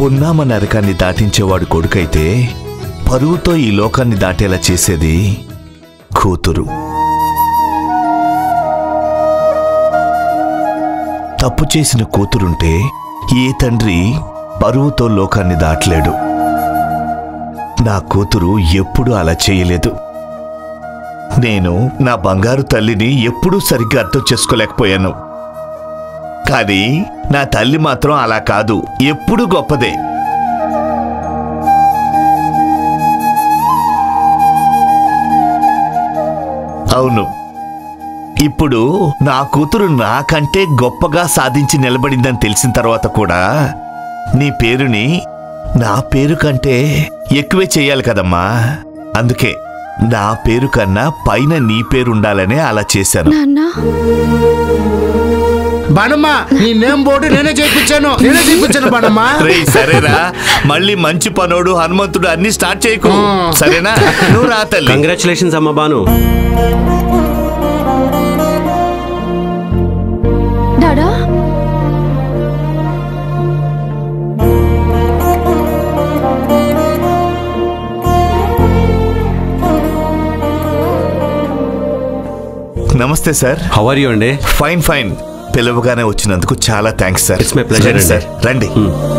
పున్నామ నరకాన్ని దాటించేవాడు కొడుకైతే పరువుతో ఈ లోకాన్ని దాటేలా చేసేది కూతురు తప్పు చేసిన కూతురుంటే ఏ తండ్రి పరువుతో లోకాన్ని దాటలేడు నా కూతురు ఎప్పుడూ అలా చేయలేదు నేను నా బంగారు తల్లిని ఎప్పుడూ సరిగ్గా అర్థం చేసుకోలేకపోయాను కానీ నా తల్లి మాత్రం అలా కాదు ఎప్పుడూ గొప్పదే అవును ఇప్పుడు నా కూతురు నాకంటే గొప్పగా సాధించి నిలబడిందని తెలిసిన తర్వాత కూడా నీ పేరుని నా పేరు కంటే ఎక్కువే చెయ్యాలి కదమ్మా అందుకే నా పేరు కన్నా పైన నీ పేరు ఉండాలనే అలా చేశాను నాన్న బాణమ్మ నీ నేమ్ బోర్డు నేనే చేయించాను నేనే చేయించాను బాణమ్మ రేయ్ సరేరా మళ్ళీ మంచి పనోడు హనుమంతుడు అన్ని స్టార్ట్ చేయకు సరేనా నువ్వు రా తల్లి కంగ్రాచులేషన్స్ అమ్మ బాను డాడా నమస్తే సార్ హౌ ఆర్ యూ అండి ఫైన్ ఫైన్ పిలవగానే వచ్చినందుకు చాలా thanks sir It's my pleasure రండి అండి. సార్ రండి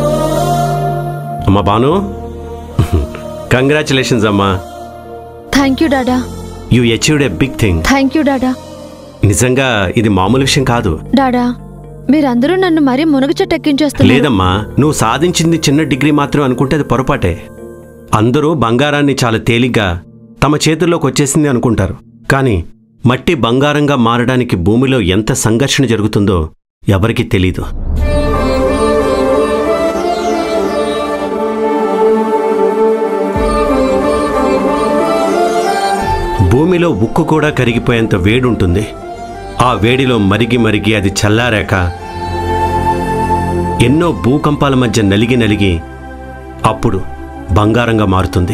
అమ్మ బాను కంగ్రాచులేషన్స్ అమ్మా thank you Dada you achieved a big thing thank you Dada నిజంగా ఇది మామూలు విషయం కాదు డాడా మీరందరూ నన్ను మరీ మునగ చెట్టు ఎక్కించేస్తున్నారు లేదమ్మా నువ్వు సాధించింది చిన్న డిగ్రీ మాత్రం అనుకుంటే అది పొరపాటే అందరూ బంగారాన్ని చాలా తేలిగ్గా తమ చేతుల్లోకి వచ్చేసింది అనుకుంటారు కానీ మట్టి బంగారంగా మారడానికి భూమిలో ఎంత సంఘర్షణ జరుగుతుందో ఎవరికీ తెలీదు భూమిలో ఉక్కు కూడా కరిగిపోయేంత వేడుంటుంది ఆ వేడిలో మరిగి మరిగి అది చల్లారాక ఎన్నో భూకంపాల మధ్య నలిగి నలిగి అప్పుడు బంగారంగా మారుతుంది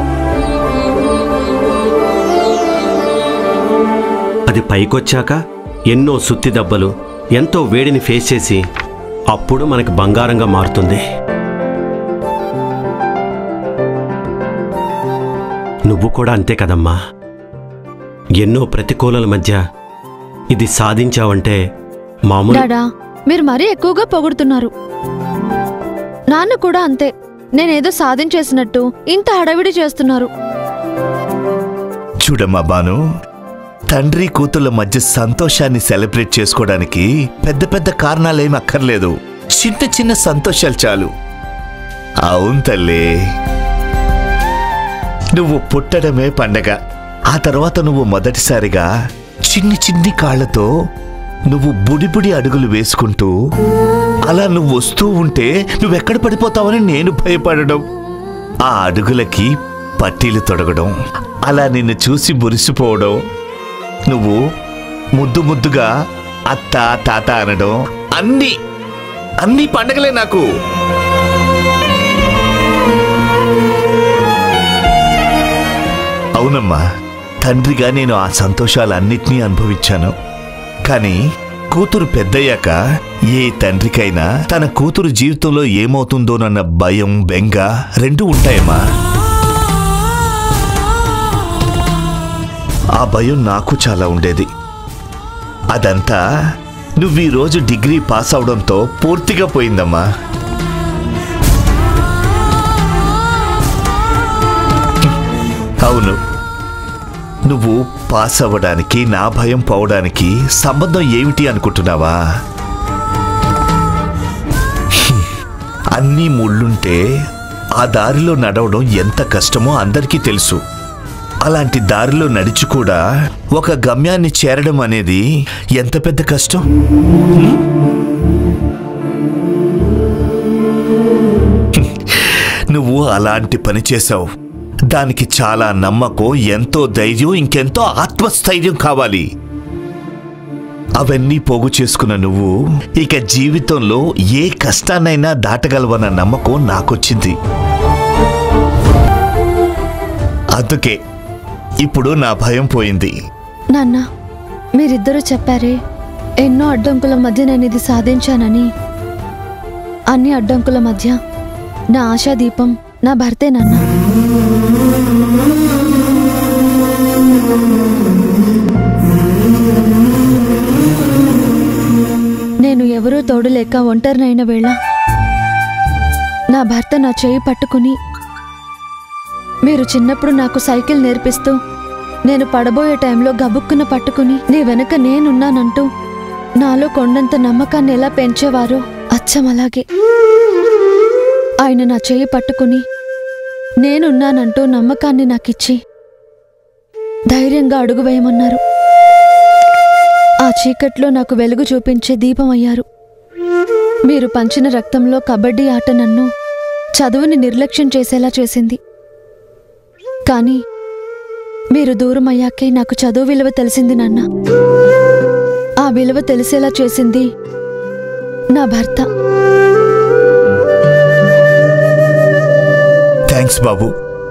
అది పైకొచ్చాక ఎన్నో సుత్తి దెబ్బలు ఎంతో వేడిని ఫేస్ చేసి అప్పుడు మనకి బంగారంగా మారుతుంది నువ్వు కూడా అంతే కదమ్మా ఎన్నో ప్రతికూలల మధ్య ఇది సాధించావంటే మామూలు డాడా మీరు మరీ ఎక్కువగా పొగుడుతున్నారు నాన్న కూడా అంతే నేనేదో సాధించేసినట్టు ఇంత హడావిడి చేస్తున్నారు చూడమ్మా బాను తండ్రి కూతుళ్ళ మధ్య సంతోషాన్ని సెలబ్రేట్ చేసుకోవడానికి పెద్ద పెద్ద కారణాలేం అక్కర్లేదు చిన్న చిన్న సంతోషాలు చాలు అవును తల్లి నువ్వు పుట్టడమే పండగ ఆ తర్వాత నువ్వు మొదటిసారిగా చిన్ని చిన్ని కాళ్ళతో నువ్వు బుడిబుడి అడుగులు వేసుకుంటూ అలా నువ్వు వస్తూ ఉంటే నువ్వెక్కడ పడిపోతావని నేను భయపడడం ఆ అడుగులకి పట్టీలు తొడగడం అలా నిన్ను చూసి మురిసిపోవడం నువ్వు ముద్దు ముద్దుగా అత్త తాత అనడం అన్ని అన్ని పండగలే నాకు అవునమ్మా తండ్రిగా నేను ఆ సంతోషాలన్నిటినీ అనుభవించాను కానీ కూతురు పెద్దయ్యాక ఏ తండ్రికైనా తన కూతురు జీవితంలో ఏమవుతుందోనన్న భయం బెంగ రెండూ ఉంటాయమ్మా ఆ భయం నాకు చాలా ఉండేది అదంతా నువ్వు ఈ రోజు డిగ్రీ పాస్ అవడంతో పూర్తిగా పోయిందమ్మా అవును నువ్వు పాస్ అవ్వడానికి నా భయం పోవడానికి సంబంధం ఏమిటి అనుకుంటున్నావా హ్మ్. అన్నీ ముళ్ళుంటే ఆ దారిలో నడవడం ఎంత కష్టమో అందరికీ తెలుసు అలాంటి దారిలో నడిచి కూడా ఒక గమ్యాన్ని చేరడం అనేది ఎంత పెద్ద కష్టం హ్మ్? నువ్వు అలాంటి పని చేశావు దానికి చాలా నమ్మకం ఎంతో ధైర్యం ఇంకెంతో ఆత్మస్థైర్యం కావాలి అవన్నీ పోగు చేసుకున్న నువ్వు ఇక జీవితంలో ఏ కష్టాన్నైనా దాటగలవన్న నమ్మకం నాకొచ్చింది అందుకే ఇప్పుడు నా భయం పోయింది నాన్న మీరిద్దరూ చెప్పారే ఎన్నో అడ్డంకుల మధ్య నేను ఇది సాధించానని అన్ని అడ్డంకుల మధ్య నా ఆశా దీపం నా భర్తే నాన్న నేను ఎవరూ తోడు లేక ఒంటరినైన వేళ నా భర్త నా చేయి పట్టుకుని మీరు చిన్నప్పుడు నాకు సైకిల్ నేర్పిస్తూ నేను పడబోయే టైంలో గబుక్కున పట్టుకుని నీ వెనక నేనున్నానంటూ నాలో కొండంత నమ్మకాన్ని ఎలా పెంచేవారో అచ్చం అలాగే ఆయన నా చేయి పట్టుకుని నేనున్నానంటూ నమ్మకాన్ని నాకిచ్చి ధైర్యంగా అడుగు వేయమన్నారు ఆ చీకట్లో నాకు వెలుగు చూపించే దీపం అయ్యారు మీరు పంచిన రక్తంలో కబడ్డీ ఆట నన్ను చదువుని నిర్లక్ష్యం చేసేలా చేసింది కానీ మీరు దూరం అయ్యాకే నాకు చదువు విలువ తెలిసింది నాన్న ఆ విలువ తెలిసేలా చేసింది నా భర్త థ్యాంక్స్ బాబు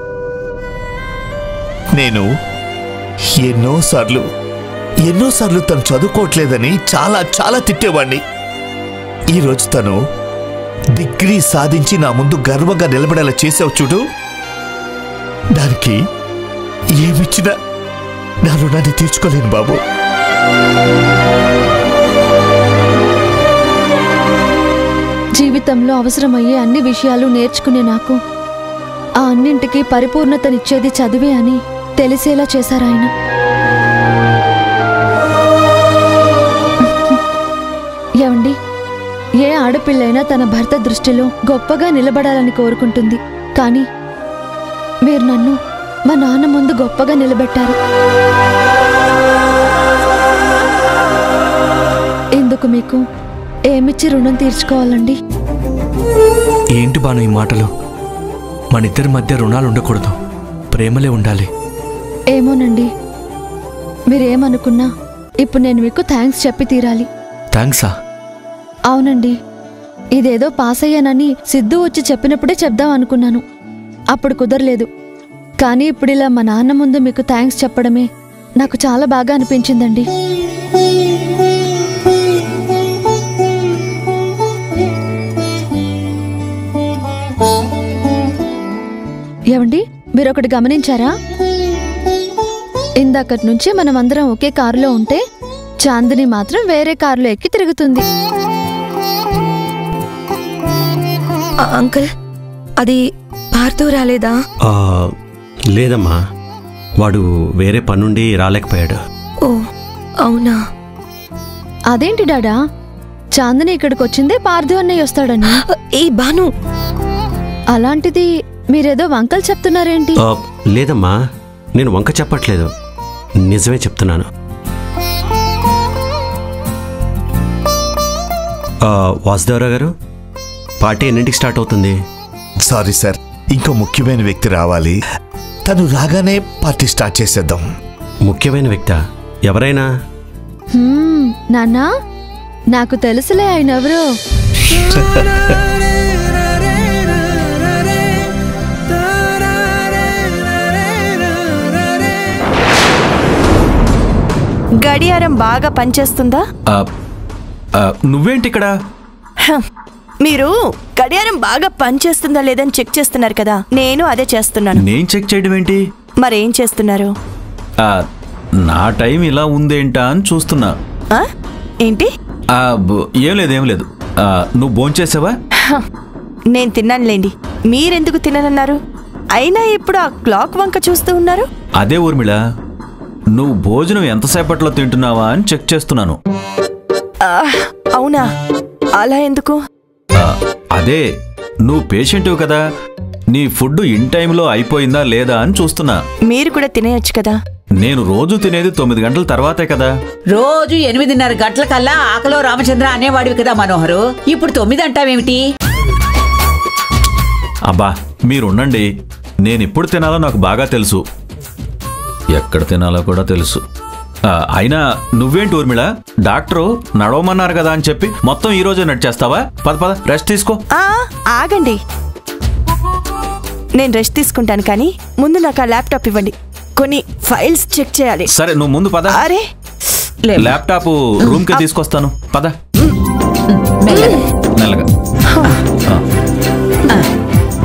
నేను ఎన్నోసార్లు ఎన్నోసార్లు తను చదువుకోవట్లేదని చాలా చాలా తిట్టేవాణ్ణి ఈరోజు తను డిగ్రీ సాధించి నా ముందు గర్వంగా నిలబడేలా చేసావు చూడు దానికి ఏమిచ్చినా నా రుణాన్ని తీర్చుకోలేను బాబు జీవితంలో అవసరమయ్యే అన్ని విషయాలు నేర్చుకునే నాకు ఆ అన్నింటికీ పరిపూర్ణతనిచ్చేది చదివే అని తెలిసేలా చేశారాయన ఏమండి ఏ ఆడపిల్లైనా తన భర్త దృష్టిలో గొప్పగా నిలబడాలని కోరుకుంటుంది కానీ మీరు నన్ను మా నాన్న ముందు గొప్పగా నిలబెట్టారు ఇందుకు మీకు ఏమిచ్చి రుణం తీర్చుకోవాలండి ఏంటి బాను ఈ మాటలు మనిద్దరి మధ్య రుణాలు ఉండకూడదు ప్రేమలే ఉండాలి ఏమోనండి మీరేమనుకున్నా ఇప్పుడు నేను మీకు థ్యాంక్స్ చెప్పి తీరాలి థ్యాంక్సా అవునండి ఇదేదో పాస్ అయ్యానని సిద్ధు వచ్చి చెప్పినప్పుడే చెప్దాం అనుకున్నాను అప్పుడు కుదరలేదు కానీ ఇప్పుడు ఇలా మా నాన్న ముందు మీకు థ్యాంక్స్ చెప్పడమే నాకు చాలా బాగా అనిపించిందండి ఏమండి మీరొకటి గమనించారా ఇందాకటి నుంచి మనం అందరం ఒకే కారులో ఉంటే చాందిని మాత్రం వేరే కారులో ఎక్కి తిరుగుతుంది ఆ, అంకుల్ అది భార్తూ రాలేదా ఆ, లేదమ్మా వాడు వేరే పనుండి రాలేకపోయాడు ఓ అవునా అదేంటి డాడా చాందిని ఇక్కడికి వచ్చిందే పార్థు అన్నయ్య వస్తాడని ఏ బాను అలాంటిది మీరేదో వంకలు చెప్తున్నారేంటి ఆ, లేదమ్మా నేను వంక చెప్పట్లేదు నిజమే చెప్తున్నాను ఆ, వాసుదేవరావు గారు పార్టీ ఎన్నింటికి స్టార్ట్ అవుతుంది సారీ సార్ ఇంకో ముఖ్యమైన వ్యక్తి రావాలి తను రాగానే పార్టీ స్టార్ట్ చేసేద్దాం ముఖ్యమైన వ్యక్త ఎవరైనా హ్మ్, నాన్నా నాకు తెలుసులే ఆయన ఎవరు గడియారం బాగా పనిచేస్తుందా ఆ, ఆ, నువ్వేంటి ఇక్కడ హ, మీరు గడియారం బాగా పనిచేస్తుందా లేదని చెక్ చేస్తున్నారు కదా నేను అదే చేస్తున్నాను నేను చెక్ చేయడం ఏంటి మరేం చేస్తున్నారు ఆ, నా టైం ఇలా ఉందేంటా అని చూస్తున్నా ఆ? ఏంటి ఆ, బ- ఏం లేదు ఏం లేదు ఆ, నువ్వు భోంచేసావా హ, నేను తిన్నానులేండి మీరెందుకు తిననన్నారు అయినా ఇప్పుడు ఆ క్లాక్ వంక చూస్తూ ఉన్నారు అదే ఊర్మిళ నువ్వు భోజనం ఎంతసేపట్లో తింటున్నావా అని చెక్ చేస్తున్నాను ఆ, అవునా అలా ఎందుకు ఆ, అదే నువ్వు పేషెంటివి కదా నీ ఫుడ్ ఇన్ టైంలో అయిపోయిందా లేదా అని చూస్తున్నా మీరు కూడా తినేయొచ్చు కదా నేను రోజు తినేది తొమ్మిది గంటల తర్వాతే కదా రోజు ఎనిమిదిన్నర గంటల కల్లా ఆకలో రామచంద్ర అనేవాడివి కదా మనోహరు ఇప్పుడు తొమ్మిది అంటావేమిటి అబ్బా మీరుండండి నేను ఎప్పుడు తినాలో నాకు బాగా తెలుసు ఎక్కడ తినాలో కూడా తెలుసు ఆ, అయినా నువ్వేంటి ఊర్మిళ డాక్టరు నడవమన్నారు కదా అని చెప్పి మొత్తం ఈ రోజే నడిచేస్తావా పద పద రెస్ట్ తీసుకో ఆ ఆగండి నేను రెస్ట్ తీసుకుంటాను కానీ ముందు నాకు ఆ ల్యాప్టాప్ ఇవ్వండి కొన్ని ఫైల్స్ చెక్ చేయాలి సరే నువ్వు ముందు పద అరే లేమ్మా. ల్యాప్టాప్ రూమ్ కి తీసుకొస్తాను పద మెల్లగా. మెల్లగా ఆ.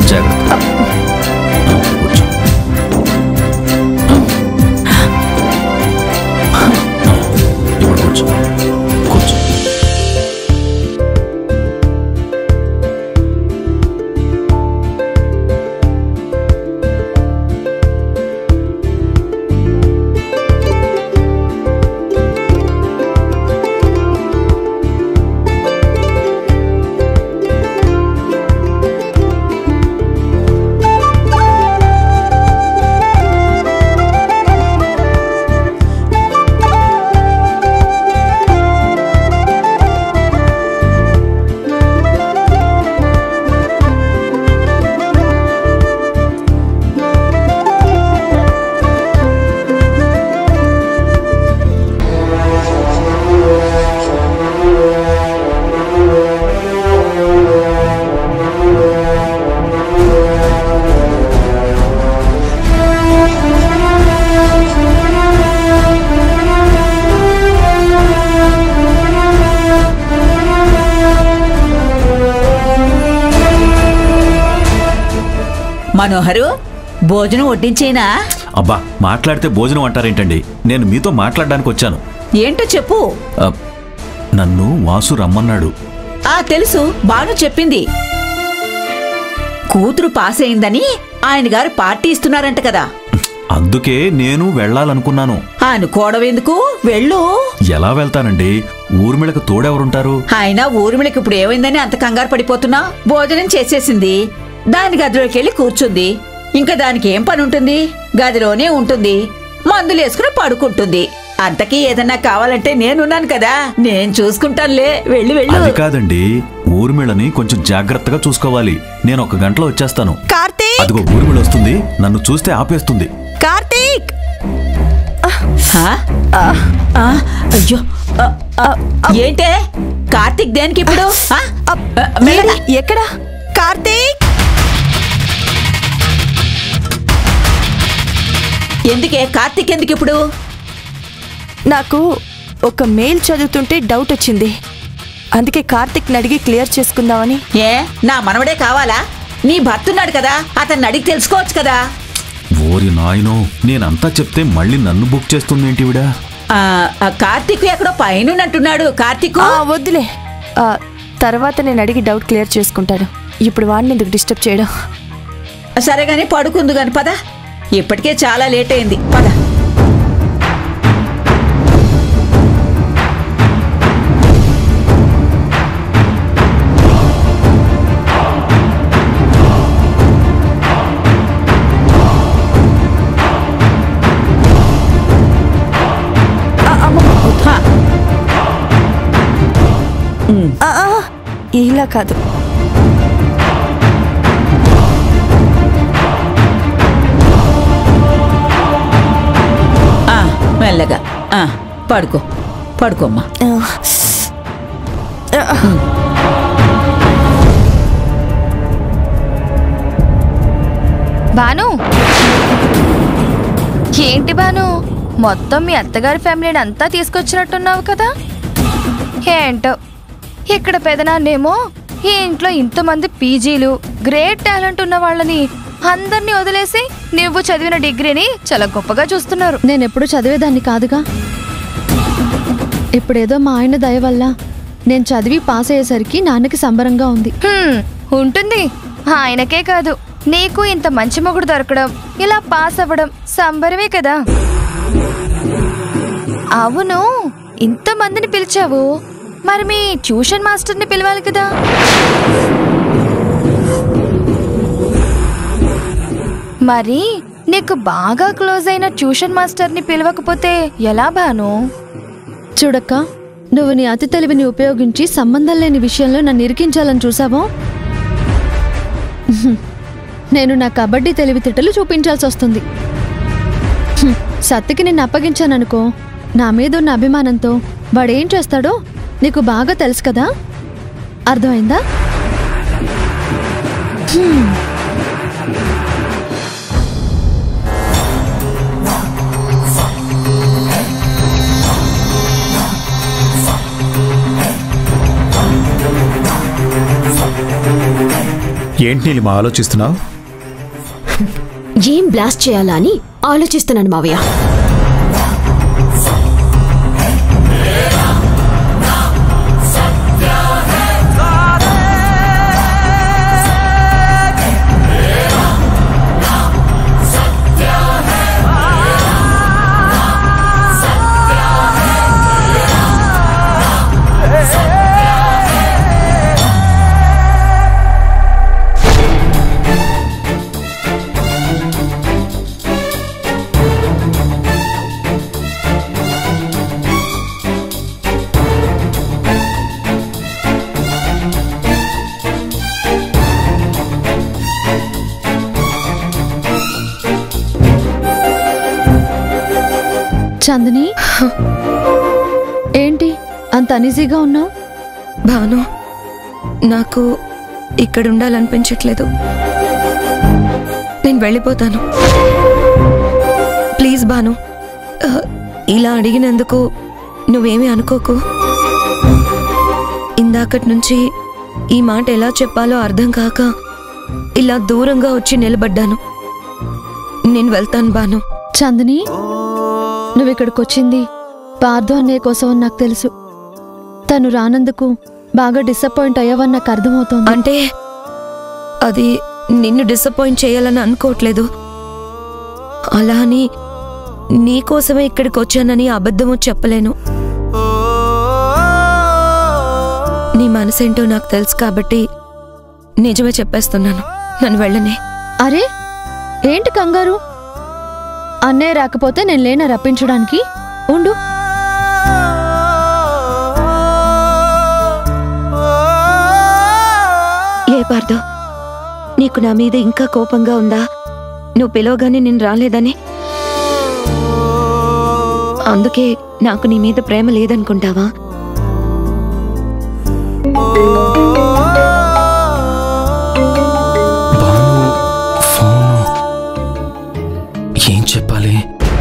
మనోహరు భోజనం వడ్డించేనా అబ్బా మాట్లాడితే భోజనం అంటారేంటండి నేను మీతో మాట్లాడడానికి వచ్చాను ఏంటో చెప్పు ఆ, నన్ను వాసు రమ్మన్నాడు ఆ తెలుసు బాను చెప్పింది కూతురు పాస్ అయిందని ఆయన గారు పార్టీ ఇస్తున్నారంట కదా అందుకే నేను వెళ్ళాలనుకున్నాను అనుకోవడం వెళ్ళు ఎలా వెళ్తానండి ఊర్మిళకు తోడెవరుంటారు ఆయన ఊర్మిళకి ఇప్పుడు ఏమైందని అంత కంగారు పడిపోతున్నా భోజనం చేసేసింది దాని గదిలోకి వెళ్ళి కూర్చుంది ఇంకా దానికి ఏం పని ఉంటుంది గదిలోనే ఉంటుంది మందులేసుకుని పడుకుంటుంది అంతకీ ఏదన్నా కావాలంటే నేనున్నాను కదా నేను చూసుకుంటానులే వెళ్ళి వెళ్ళు అది కాదండి ఊర్మిళని కొంచెం జాగ్రత్తగా చూసుకోవాలి నేను ఒక గంటలో వచ్చేస్తాను కార్తీక్ అదిగో ఊర్మిళ వస్తుంది నన్ను చూస్తే ఆపేస్తుంది కార్తీక్ హా? ఆ, అయ్యో ఆ, ఆ, ఏంటే కార్తీక్ దేనికి ఇప్పుడు ఆ? అప్, ఆ, మెల్లగా. ఏడి, ఎక్కడ కార్తీక్ ఎందుకే కార్తీక్ ఎందుకు ఇప్పుడు నాకు ఒక మెయిల్ చదువుతుంటే డౌట్ వచ్చింది అందుకే కార్తిక్ని అడిగి క్లియర్ చేసుకుందామని ఏ నా మనవడే కావాలా నీ భర్తున్నాడు కదా అతన్ని అడిగి తెలుసుకోవచ్చు కదా ఓరి నాయనో నేనంతా చెప్తే మళ్ళీ నన్ను బుక్ చేస్తుంది ఏంటివిడా ఆ, ఆ కార్తీక్ ఎక్కడో పైనున్నట్టున్నాడు కార్తీక్ ఆ, వద్దులే ఆ, తర్వాత నేను అడిగి డౌట్ క్లియర్ చేసుకుంటాను ఇప్పుడు వాడిని ఎందుకు డిస్టర్బ్ చేయడం సరే గాని పడుకుందు గాని పద ఇప్పటికే చాలా లేట్ అయింది పద హా, ఆ, ఆ, ఇలా కాదు ఆ, మెల్లగా ఆ, పడుకో పడుకోమ్మా ఆ, బాను ఏంటి బాను మొత్తం మీ అత్తగారి ఫ్యామిలీని అంతా తీసుకొచ్చినట్టున్నావు కదా ఏంటో ఇక్కడ పెదనాన్నేమో ఈ ఇంట్లో ఇంతమంది పీజీలు గ్రేట్ టాలెంట్ ఉన్న వాళ్ళని అందరినీ వదిలేసి నువ్వు చదివిన డిగ్రీని చాలా గొప్పగా చూస్తున్నారు నేను ఎప్పుడు చదివేదాన్ని కాదుగా ఇప్పుడేదో మా ఆయన దయ వల్ల నేను చదివి పాస్ అయ్యేసరికి నాన్నకి సంబరంగా ఉంది ఉంటుంది ఆయనకే కాదు నీకు ఇంత మంచి మొగుడు దొరకడం ఇలా పాస్ అవ్వడం సంబరమే కదా అవును ఇంతమందిని పిలిచావు మరి మీ ట్యూషన్ మాస్టర్ని పిలవాలి కదా మరి నీకు బాగా క్లోజ్ అయిన ట్యూషన్ మాస్టర్ని పిలవకపోతే ఎలా బాను చూడక్క నువ్వు నీ అతి తెలివిని ఉపయోగించి సంబంధం లేని విషయంలో నన్ను ఇరికించాలని చూసావో హ్మ్. నేను నా కబడ్డీ తెలివితేటలు చూపించాల్సి వస్తుంది హ్మ్. సత్తికి నిన్ను అప్పగించాననుకో నా మీద ఉన్న అభిమానంతో వాడేం చేస్తాడో నీకు బాగా తెలుసు కదా అర్థమైందా హ్మ్. ఏంటి నీలిమ ఆలోచిస్తున్నావు ఏం బ్లాస్ట్ చేయాలా అని ఆలోచిస్తున్నాను మావయ్య చందని ఏంటి అంత అనీజీగా ఉన్నావు భాను నాకు ఇక్కడ ఉండాలనిపించట్లేదు నేను వెళ్ళిపోతాను ప్లీజ్ భాను ఆ, ఇలా అడిగినందుకు నువ్వేమీ అనుకోకు ఇందాకటి నుంచి ఈ మాట ఎలా చెప్పాలో అర్థం కాక ఇలా దూరంగా వచ్చి నిలబడ్డాను నేను వెళ్తాను బాను చందని నువ్వు ఇక్కడికి వచ్చింది పార్థు అన్నయ్య కోసం అని నాకు తెలుసు తను రానందుకు బాగా డిసప్పాయింట్ అయ్యావని నాకు అర్థమవుతోంది అంటే అది నిన్ను డిసప్పాయింట్ చేయాలని అనుకోవట్లేదు అలా అని నీకోసమే ఇక్కడికి వచ్చానని అబద్ధము చెప్పలేను నీ మనసేంటో నాకు తెలుసు కాబట్టి నిజమే చెప్పేస్తున్నాను నన్ను వెళ్ళనే అరే ఏంటి కంగారు అన్నయ్య రాకపోతే నేను లేనా రప్పించడానికి ఉండు ఏ పార్దో నీకు నా మీద ఇంకా కోపంగా ఉందా నువ్వు పిలవగానే నేను రాలేదని అందుకే నాకు నీ మీద ప్రేమ లేదనుకుంటావా భాను ఫోను ఏం చెప్పాలి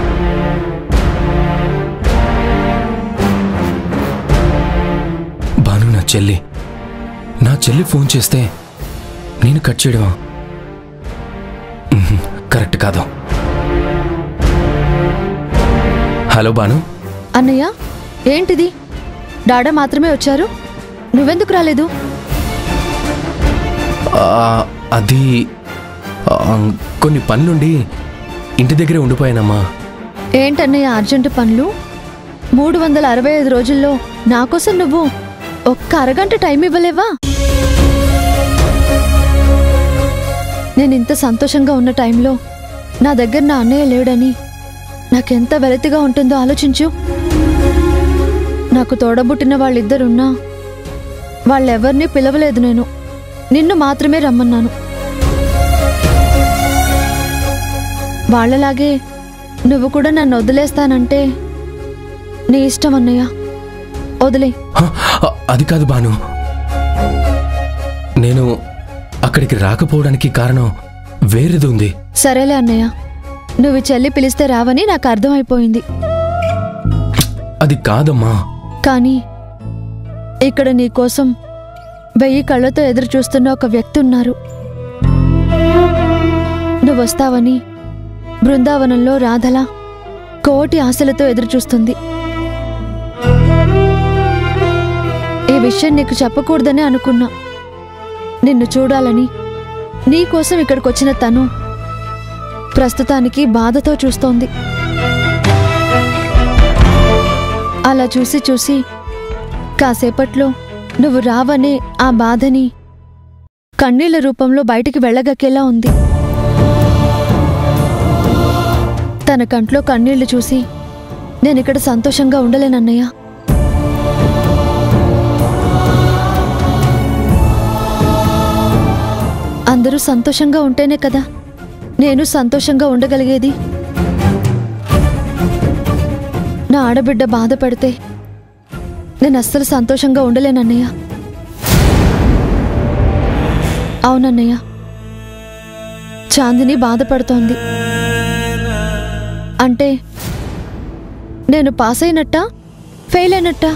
భాను నా చెల్లి నా చెల్లి ఫోన్ చేస్తే నేను కట్ చేయడమా ఉహుం, కరెక్ట్ కాదు హలో భాను అన్నయ్య ఏంటిది డాడా మాత్రమే వచ్చారు నువ్వెందుకు రాలేదు ఆ, అది ఆ, కొన్ని పనులుండి ఇంటి దగ్గరే ఉండిపోయానమ్మా ఏంటన్నయ్య అర్జెంటు పనులు మూడు వందల అరవై ఐదు రోజుల్లో నా కోసం నువ్వు ఒక్క అరగంట టైం ఇవ్వలేవా నేను ఇంత సంతోషంగా ఉన్న టైంలో నా దగ్గర నా అన్నయ్య లేడని నాకెంత వెలతిగా ఉంటుందో ఆలోచించు నాకు తోడబుట్టిన వాళ్ళిద్దరున్నా వాళ్ళెవరినీ పిలవలేదు నేను నిన్ను మాత్రమే రమ్మన్నాను వాళ్ళలాగే నువ్వు కూడా నన్ను వదిలేస్తానంటే నీ ఇష్టం అన్నయ్య వదిలే హ, అ- అది కాదు బాను నేను అక్కడికి రాకపోవడానికి కారణం వేరేది ఉంది సరేలే అన్నయ్య నువ్వు ఈ చెల్లి పిలిస్తే రావని నాకు అర్థమైపోయింది అది కాదమ్మా కానీ ఇక్కడ నీ కోసం వెయ్యి కళ్ళతో ఎదురు చూస్తున్న ఒక వ్యక్తి ఉన్నారు నువ్వు వస్తావని బృందావనంలో రాధల కోటి ఆశలతో ఎదురు చూస్తుంది ఈ విషయం నీకు చెప్పకూడదని అనుకున్నా నిన్ను చూడాలని నీ కోసం ఇక్కడికి వచ్చిన తను ప్రస్తుతానికి బాధతో చూస్తోంది అలా చూసి చూసి కాసేపట్లో నువ్వు రావనే ఆ బాధని కన్నీళ్ల రూపంలో బయటికి వెళ్ళగక్కేలా ఉంది తన కంట్లో కన్నీళ్లు చూసి నేనిక్కడ సంతోషంగా ఉండలేనన్నయ్య అందరూ సంతోషంగా ఉంటేనే కదా నేను సంతోషంగా ఉండగలిగేది నా ఆడబిడ్డ బాధపడితే నేను అస్సలు సంతోషంగా ఉండలేనన్నయ్య అవునన్నయ్య చాందిని బాధపడుతోంది అంటే నేను పాస్ అయినట్టా ఫెయిల్ అయినట్టా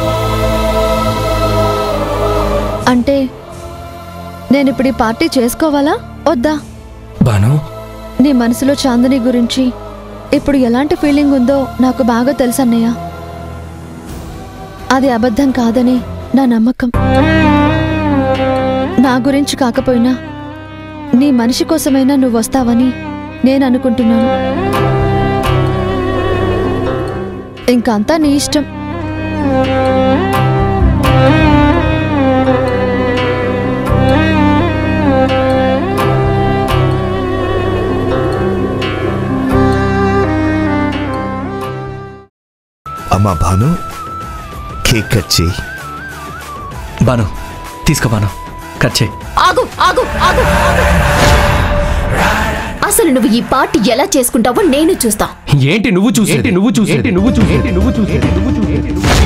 అంటే నేను ఇప్పుడు ఈ పార్టీ చేసుకోవాలా వద్దా బాను నీ మనసులో చాందిని గురించి ఇప్పుడు ఎలాంటి ఫీలింగ్ ఉందో నాకు బాగా తెలుసు అన్నయ్య అది అబద్ధం కాదని నా నమ్మకం నా గురించి కాకపోయినా నీ మనిషి కోసమైనా నువ్వు వస్తావని నేను అనుకుంటున్నాను ఇంకంతా నీ ఇష్టం అమ్మా భాను కేక్ కట్ చేయి బాను తీసుకో బాను కట్ చేయి ఆగు ఆగు ఆగు అసలు నువ్వు ఈ పార్టీ ఎలా చేసుకుంటావో నేను చూస్తా ఏంటి నువ్వు చూసి నువ్వు చూసి నువ్వు చూసి నువ్వు చూసి నువ్వు చూసి